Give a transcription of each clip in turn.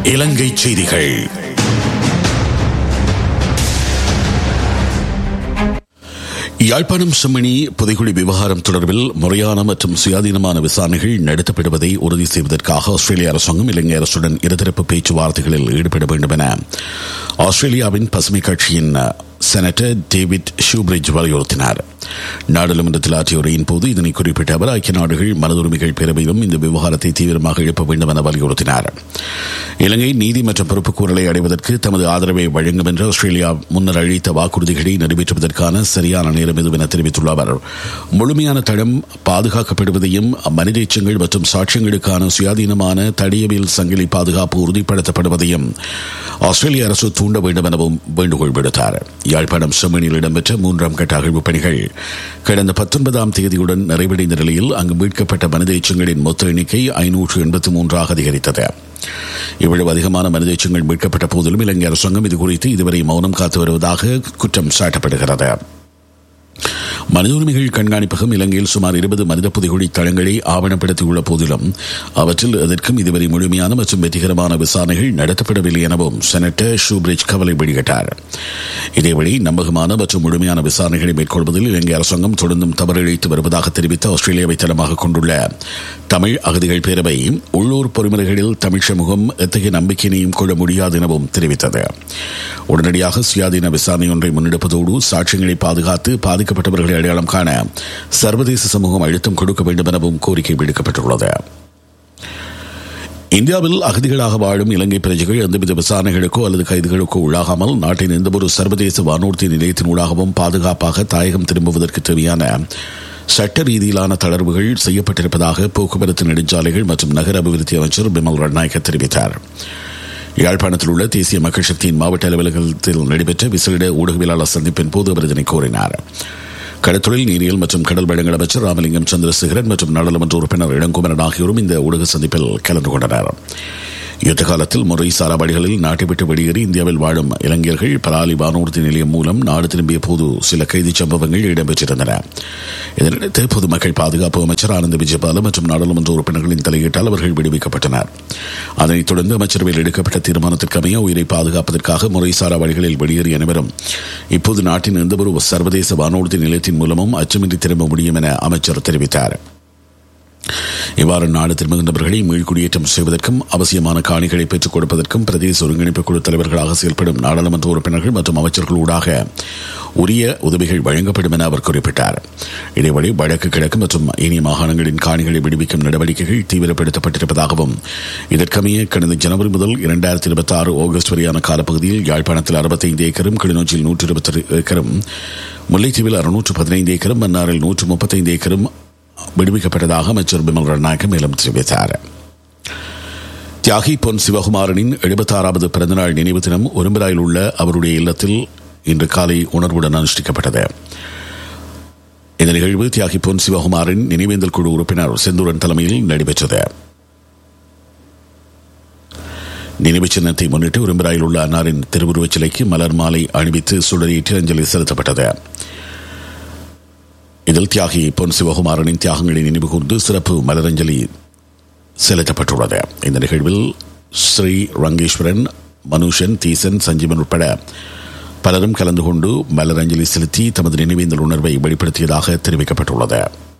இலங்கை செய்திகள் யாழ்ப்பாணம் செம்மணி புதைகுழி விவகாரம் தொடர்பில் முறையான மற்றும் சுயாதீனமான விசாரணைகள் நடத்தப்படுவதை உறுதி செய்வதற்காக ஆஸ்திரேலிய அரசாங்கம் இலங்கை அரசுடன் இருதரப்பு பேச்சுவார்த்தைகளில் ஈடுபட வேண்டும் என ஆஸ்திரேலியாவின் பசுமை கட்சியின் செனட்டர் டேவிட் ஷூபிரிட்ஜ் வலியுறுத்தினார் நாடாளுமன்றத்தில் ஆற்றிய உரையின் போது இதனை குறிப்பிட்ட அவர் ஐக்கிய நாடுகள் மனதுரிமைகள் பேரவையிலும் இந்த விவகாரத்தை தீவிரமாக எழுப்ப வேண்டும் என வலியுறுத்தினார் இலங்கை நீதி மற்றும் பொறுப்புக்கூறலை அடைவதற்கு தமது ஆதரவை வழங்கும் என்று ஆஸ்திரேலியா முன்னர் அளித்த வாக்குறுதிகளை நிறைவேற்றுவதற்கான சரியான நேரம் எதுவும் என தெரிவித்துள்ள அவர் முழுமையான தடம் பாதுகாக்கப்படுவதையும் மனித எச்சங்கள் மற்றும் சாட்சியங்களுக்கான சுயாதீனமான தடியவியல் சங்கிலி பாதுகாப்பு உறுதிப்படுத்தப்படுவதையும் ஆஸ்திரேலிய அரசு தூண்ட வேண்டும் எனவும் வேண்டுகோள் விடுத்தார் யாழ்ப்பாணம் செம்மணியில் இடம்பெற்ற மூன்றாம் கட்ட அகழ்வு பணிகள் கடந்த பத்தொன்பதாம் தேதியுடன் நிறைவடைந்த நிலையில் அங்கு மீட்கப்பட்ட மனித எச்சங்களின் மொத்த எண்ணிக்கை ஐநூற்று எண்பத்தி மூன்றாக அதிகரித்தது இவ்வளவு அதிகமான மனித எச்சங்கள் மீட்கப்பட்ட போதிலும் இலங்கை அரசாங்கம் இதுகுறித்து இதுவரை மௌனம் காத்து வருவதாக குற்றம் சாட்டப்படுகிறது மனித உரிமைகள் கண்காணிப்பகம் இலங்கையில் சுமார் இருபது மனித புதைகுழி தளங்களை ஆவணப்படுத்தியுள்ள போதிலும் அவற்றில் எதற்கும் இதுவரை முழுமையான மற்றும் வெற்றிகரமான விசாரணைகள் நடத்தப்படவில்லை எனவும் செனட்டர் ஷூபிரிட்ஜ் கவலை வெளியிட்டார் இதேவழி நம்பகமான மற்றும் முழுமையான விசாரணைகளை மேற்கொள்வதில் இலங்கை அரசாங்கம் தொடர்ந்தும் தவறிழைத்து வருவதாக தெரிவித்து ஆஸ்திரேலியாவை தளமாக கொண்டுள்ள தமிழ் அகதிகள் பேரவை உள்ளூர் பொறிமுறைகளில் தமிழ் சமூகம் எத்தகைய நம்பிக்கையினையும் கொள்ள முடியாது எனவும் தெரிவித்தது உடனடியாக சுயாதீன விசாரணை ஒன்றை முன்னெடுப்பதோடு சாட்சியங்களை பாதுகாத்து பாதிக்கப்பட்டவர்களை அடையாளம் காண சர்வதேச சமூகம் அழுத்தம் கொடுக்க வேண்டும் எனவும் கோரிக்கை விடுக்கப்பட்டுள்ளது இந்தியாவில் அகதிகளாக வாழும் இலங்கை பிரஜைகள் எந்தவித விசாரணைகளுக்கோ அல்லது கைதுகளுக்கோ உள்ளாகாமல் நாட்டின் எந்தவொரு சர்வதேச வானூர்தி நிலையத்தின் ஊடாகவும் பாதுகாப்பாக தாயகம் திரும்புவதற்கு தேவையான சட்ட ரீதியிலான தளர்வுகள் செய்யப்பட்டிருப்பதாக போக்குவரத்து நெடுஞ்சாலைகள் மற்றும் நகர அபிவிருத்தி அமைச்சர் பிமல் ரட்நாயக்க தெரிவித்தார் யாழ்ப்பாணத்தில் உள்ள தேசிய மக்கள் சக்தியின் மாவட்ட அலுவலகத்தில் நடைபெற்ற விசேட ஊடகவியலாளர் சந்திப்பின் போது அவர் இதனை கூறினார் கடற்தொழில் நீரியல் மற்றும் கடல் வளங்கள் அமைச்சர் ராமலிங்கம் சந்திரசேகரன் மற்றும் நாடாளுமன்ற உறுப்பினர் இளங்குமரன் ஆகியோரும் இந்த ஊடக சந்திப்பில் கலந்து கொண்டனர் யுத்த காலத்தில் முறை சாராபாடிகளில் நாட்டை விட்டு வெளியேறி இந்தியாவில் வாழும் இளைஞர்கள் பலாலி வானூர்தி நிலையம் மூலம் நாடு திரும்பிய போது சில கைது சம்பவங்கள் இடம்பெற்றிருந்தன இதனிடையே பொதுமக்கள் பாதுகாப்பு அமைச்சர் ஆனந்த விஜயபால மற்றும் நாடாளுமன்ற உறுப்பினர்களின் தலையீட்டால் அவர்கள் விடுவிக்கப்பட்டனர் அதனைத் தொடர்ந்து அமைச்சரவையில் எடுக்கப்பட்ட தீர்மானத்திற்கு அமைய உயிரை பாதுகாப்பதற்காக முறைசாரா வழிகளில் வெளியேறிய அனைவரும் இப்போது நாட்டின் எந்தவொரு சர்வதேச வானூர்தி நிலையத்தின் மூலமும் அச்சமின்றி திரும்ப முடியும் என அமைச்சர் தெரிவித்தார் இவ்வாறு நாடு திரும்புகின்றவர்களை மீள்குடியேற்றம் செய்வதற்கும் அவசியமான காணிகளை பெற்றுக் கொடுப்பதற்கும் பிரதேச ஒருங்கிணைப்பு குழு தலைவர்களாக செயல்படும் நாடாளுமன்ற உறுப்பினர்கள் மற்றும் அமைச்சர்கள் ஊடாக உரிய உதவிகள் வழங்கப்படும் என அவர் குறிப்பிட்டார் இதேவழி வடக்கு கிழக்கு மற்றும் இனிய மாகாணங்களின் காணிகளை விடுவிக்கும் நடவடிக்கைகள் தீவிரப்படுத்தப்பட்டிருப்பதாகவும் இதற்கமைய கடந்த ஜனவரி முதல் இரண்டாயிரத்தி இருபத்தி ஆறு ஆகஸ்ட் வரையான காலப்பகுதியில் யாழ்ப்பாணத்தில் அறுபத்தைந்து ஏக்கரும் கிளிநொச்சியில் நூற்றி இருபத்தி ஏக்கரும் முல்லைத்தீவில் அறுநூற்று பதினைந்து ஏக்கரும் மன்னாரில் நூற்று முப்பத்தைந்து ஏக்கரும் விடுவிக்கப்பட்டதாக அமைச்சர் பிமல் ரட்நாயக்க மேலும் தெரிவித்தார் தியாகி பொன் சிவகுமாரனின் எழுபத்தாறாவது பிறந்தநாள் நினைவு தினம் ஒரும்பிராயில் உள்ள அவருடைய இல்லத்தில் இன்று காலை உணர்வுடன் அனுஷ்டிக்கப்பட்டது இந்த நிகழ்வு தியாகி பொன் சிவகுமாரின் நினைவேந்தல் குழு உறுப்பினர் செந்தூரன் தலைமையில் நடைபெற்றது நினைவு சின்னத்தை முன்னிட்டு உரும்பிராயில் உள்ள அன்னாரின் திருவுருவச் சிலைக்கு மலர் மாலை அணிவித்து சுடரேற்றி அஞ்சலி செலுத்தப்பட்டது இதில் தியாகி பொன் சிவகுமாரனின் தியாகங்களை நினைவு கூர்ந்து சிறப்பு மலரஞ்சலி செலுத்தப்பட்டுள்ளது இந்த நிகழ்வில் ஸ்ரீ ரங்கேஸ்வரன் மனுஷன் தீசன் சஞ்சீவன் உட்பட பலரும் கலந்து கொண்டு மலரஞ்சலி செலுத்தி தமது நினைவேந்தல் உணர்வை வெளிப்படுத்தியதாக தெரிவிக்கப்பட்டுள்ளது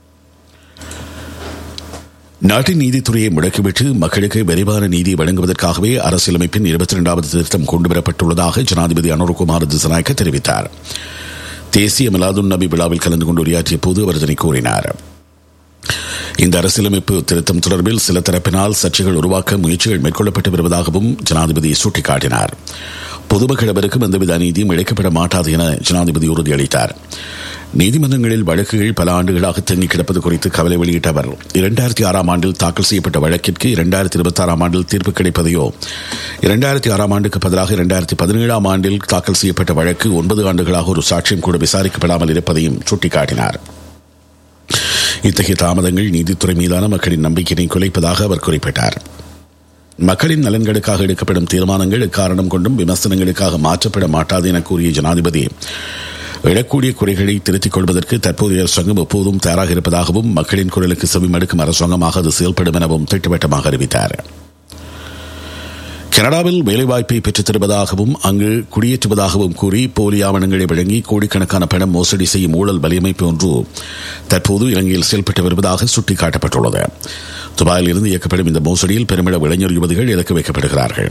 நாட்டின் நீதித்துறையை முடக்கிவிட்டு மக்களுக்கு விரைவான நீதி வழங்குவதற்காகவே அரசியலமைப்பின் இருபத்தி இரண்டாவது திருத்தம் கொண்டுவரப்பட்டுள்ளதாக ஜனாதிபதி அனுர்குமார் திசநாயக்க தெரிவித்தார் தேசிய மிலாதுன் நபி விழாவில் கலந்து கொண்டு உரையாற்றிய போது அவர் இதனை கூறினார் இந்த அரசியலமைப்பு திருத்தம் தொடர்பில் சில தரப்பினால் சர்ச்சைகள் உருவாக்க முயற்சிகள் மேற்கொள்ளப்பட்டு வருவதாகவும் ஜனாதிபதி சுட்டிக்காட்டினார் பொதுமக்கள் எவருக்கும் எந்தவித அநீதியும் இழைக்கப்பட மாட்டாது என ஜனாதிபதி உறுதியளித்தார் நீதிமன்றங்களில் வழக்குகள் பல ஆண்டுகளாக தேங்கி கிடப்பது குறித்து கவலை வெளியிட்ட அவர் இரண்டாயிரத்தி ஆறாம் ஆண்டில் தாக்கல் செய்யப்பட்ட வழக்கிற்கு இரண்டாயிரத்தி இருபத்தி ஆறாம் ஆண்டில் தீர்ப்பு கிடைப்பதையோ இரண்டாயிரத்தி ஆறாம் ஆண்டுக்கு பதிலாக இரண்டாயிரத்தி பதினேழாம் ஆண்டில் தாக்கல் செய்யப்பட்ட வழக்கு ஒன்பது ஆண்டுகளாக ஒரு சாட்சியம் கூட விசாரிக்கப்படாமல் இருப்பதையும் சுட்டிக்காட்டினார் இத்தகைய தாமதங்கள் நீதித்துறை மீதான மக்களின் நம்பிக்கையை குலைப்பதாக அவர் குறிப்பிட்டார் மக்களின் நலன்களுக்காக எடுக்கப்படும் தீர்மானங்கள் காரணம் கொண்டும் விமர்சனங்களுக்காக மாற்றப்பட மாட்டாது என கூறிய ஜனாதிபதி எழக்கூடிய குறைகளை திருத்திக் கொள்வதற்கு தற்போதைய அரசாங்கம் எப்போதும் தயாராக இருப்பதாகவும் மக்களின் குரலுக்கு செவிமடுக்கும் அரசாங்கமாக அது செயல்படும் எனவும் திட்டவட்டமாக அறிவித்தார் கனடாவில் வேலைவாய்ப்பை பெற்றுத் தருவதாகவும் அங்கு குடியேற்றுவதாகவும் கூறி போலி ஆவணங்களை வழங்கி கோடிக்கணக்கான பணம் மோசடி செய்யும் ஊழல் வலையமைப்பு ஒன்று தற்போது இலங்கையில் செயல்பட்டு வருவதாக சுட்டிக்காட்டப்பட்டுள்ளது துபாயில் இருந்து இயக்கப்படும் இந்த மோசடியில் பெருமளவு இளைஞர் யுவதிகள் இலக்கு வைக்கப்படுகிறார்கள்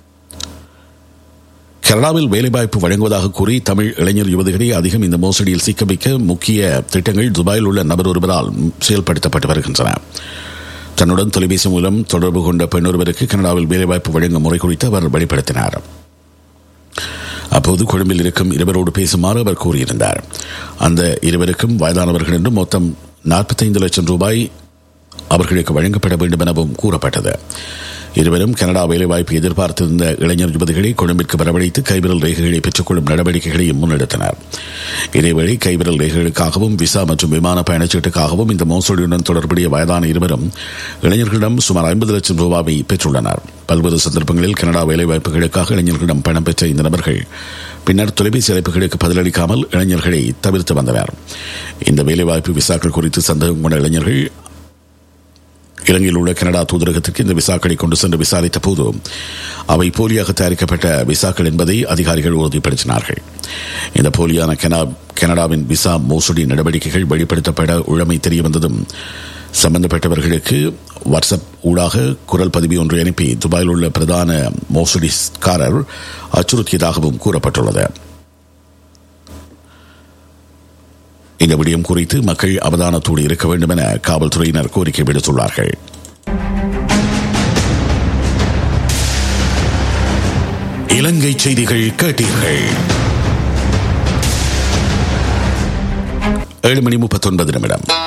கனடாவில் வேலைவாய்ப்பு வழங்குவதாக கூறி தமிழ் இளைஞர் யுவதிகளை அதிகம் இந்த மோசடியில் சிக்க வைக்க முக்கிய திட்டங்கள் துபாயில் உள்ள நபர் ஒருவரால் செயல்படுத்தப்பட்டு வருகின்றன தன்னுடன் தொலைபேசி மூலம் தொடர்பு கொண்ட பெண் ஒருவருக்கு கனடாவில் வேலைவாய்ப்பு வழங்கும் முறை குறித்து அவர் வெளிப்படுத்தினார் அப்போது கொழும்பில் இருக்கும் இருவரோடு பேசுமாறு அவர் கூறியிருந்தார் அந்த இருவருக்கும் வயதானவர்கள் என்றும் மொத்தம் நாற்பத்தைந்து லட்சம் ரூபாய் அவர்களுக்கு வழங்கப்பட வேண்டும் எனவும் கூறப்பட்டது இருவரும் கனடா வேலைவாய்ப்பு எதிர்பார்த்திருந்த இளைஞர் யுவதிகளை கொழும்பிற்கு வரவழைத்து கைவிரல் ரேகைகளை பெற்றுக்கொள்ளும் நடவடிக்கைகளையும் முன்னெடுத்தனர் இதேவேளை கைவிரல் ரேகைகளுக்காகவும் விசா மற்றும் விமான பயணச்சீட்டுக்காகவும் இந்த மோசடியுடன் தொடர்புடைய வயதான இருவரும் இளைஞர்களிடம் சுமார் ஐம்பது லட்சம் ரூபாவை பெற்றுள்ளனர் பல்வேறு சந்தர்ப்பங்களில் கனடா வேலைவாய்ப்புகளுக்காக இளைஞர்களிடம் பணம் பெற்ற இந்த நபர்கள் பின்னர் தொலைபேசி அழைப்புகளுக்கு பதிலளிக்காமல் இளைஞர்களை தவிர்த்து வந்தனர் இந்த வேலைவாய்ப்பு விசாக்கள் குறித்து சந்தேகம் கொண்ட இளைஞர்கள் இலங்கையில் உள்ள கனடா தூதரகத்திற்கு இந்த விசாக்களை கொண்டு சென்று விசாரித்த போது அவை போலியாக தயாரிக்கப்பட்ட விசாக்கள் என்பதை அதிகாரிகள் உறுதிப்படுத்தினார்கள் இந்த போலியான கனடாவின் விசா மோசடி நடவடிக்கைகள் வெளிப்படுத்தப்பட உழமை தெரிய வந்ததும் சம்பந்தப்பட்டவர்களுக்கு வாட்ஸ்அப் ஊடாக குரல் பதிவு ஒன்று அனுப்பி துபாயில் உள்ள பிரதான மோசடிக்காரர் அச்சுறுத்தியதாகவும் கூறப்பட்டுள்ளது இந்த விடயம் குறித்து மக்கள் அவதானத்தோடு இருக்க வேண்டும் என காவல்துறையினர் கோரிக்கை விடுத்துள்ளார்கள் இலங்கை செய்திகள் கேட்டீர்கள் ஏழு மணி முப்பத்தொன்பது நிமிடம்